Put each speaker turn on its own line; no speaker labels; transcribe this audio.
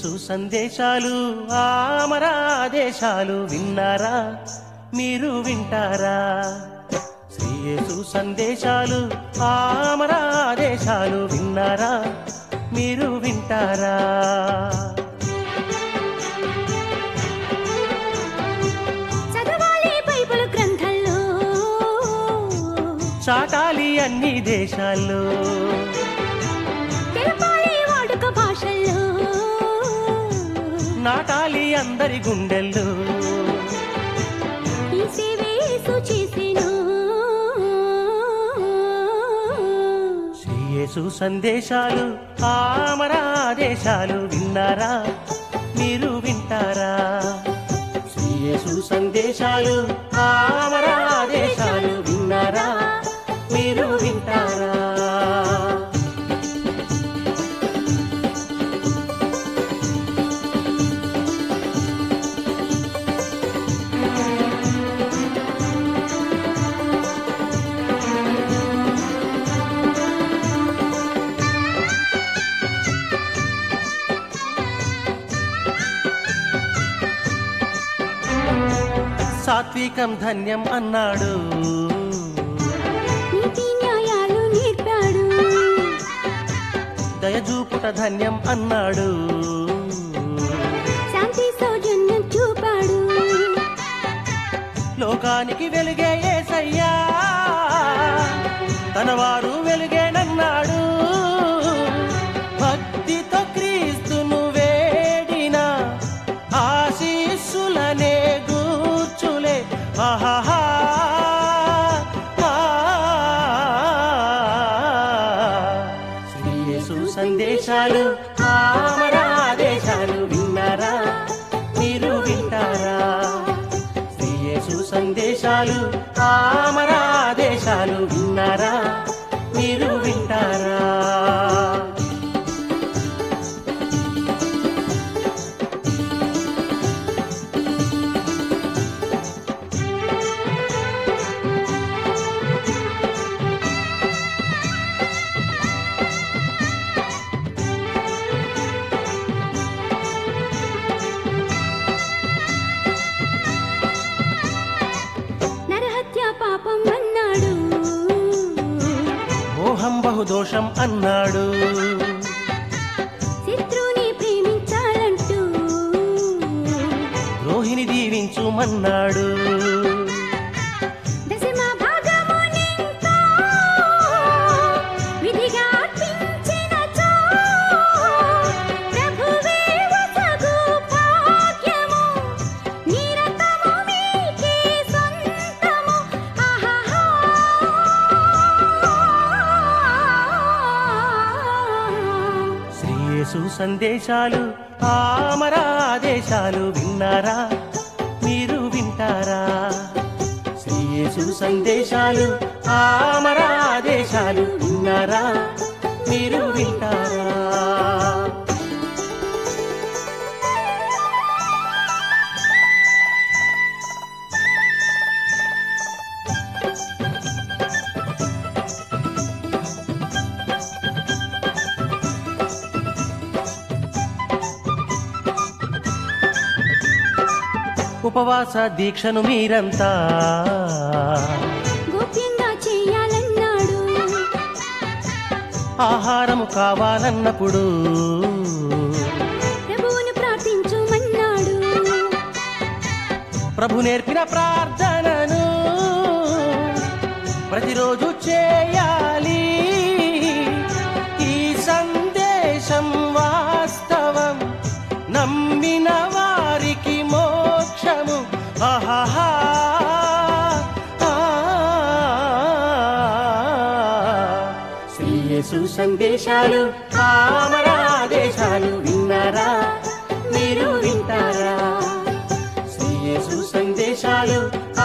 యేసు సందేశాలు ఆమరాదేశాలు విన్నారా మీరు వింటారా శ్రీ యేసు సందేశాలు ఆమరాదేశాలు విన్నారా మీరు వింటారా
చదవాలి బైబిల్ గ్రంథంలో
చాటాలి అన్ని దేశాల్లో
తెలపాలి వాడుక భాషల్లో
నాటాలి అందరి గుండెల్లో
ఈ సేవే యేసు చేసెను
శ్రీ యేసు సందేశాలు ఆమరాదేశాలు విన్నారా మీరు వింటారా శ్రీ యేసు సందేశాలు ఆమరాదేశాలు విన్నారా మీరు వింటారా సాత్వికం ధన్యం అన్నాడు
నీతి న్యాయాలు నేర్పాడు
దయజూపుట ధన్యం అన్నాడు
శాంతి సౌజన్యం చూపాడు
లోకానికి వెలుగే ఏసయ్యా తన వారు వెలుగేనన్నాడు భక్తితో క్రీస్తును వేడిన ఆశీస్సులనే గూర్చులే ఆహాహా ఆ. శ్రీ యేసు సందేశాలు ఆమరాదేశాలు విన్నారా మీరు వింటారా శ్రీ యేసు సందేశాలు ఆమరాదేశాలు విన్నారా మీరు వింటారా
నరహత్య పాపం అన్నాడు
మోహం బహుదోషం అన్నాడు
శత్రుని ప్రేమించాలంటూ
రోహిణి దీవించుమన్నాడు
దశమ భాగము నింతో విధిగా అర్పించినచో ప్రభువే వసగు భాగ్యము నిరతము మీకే సొంతము ఆహాహా
శ్రీ యేసు సందేశాలు ఆమరాదేశాలు విన్నారా మీరు వింటారా శ్రీ యేసు సందేశాలు ఆమరాదేశాలు విన్నారా మీరు వింటారా ఉపవాస దీక్షను మీరంతా
గోప్యంగా చేయాలన్నాడు
ఆహారము కావాలన్నప్పుడు
ప్రభువును ప్రార్థించుమన్నాడు
ప్రభు నేర్పిన ప్రార్థనను ప్రతిరోజు చేయాలి ఈ సందేశం వాస్తవం నమ్మిన వారికి మోక్షము ఆహాహా ఆ. శ్రీ యేసు సందేశాలు ఆమరాదేశాలు విన్నారా మీరు వింటారా శ్రీ యేసు సందేశాలు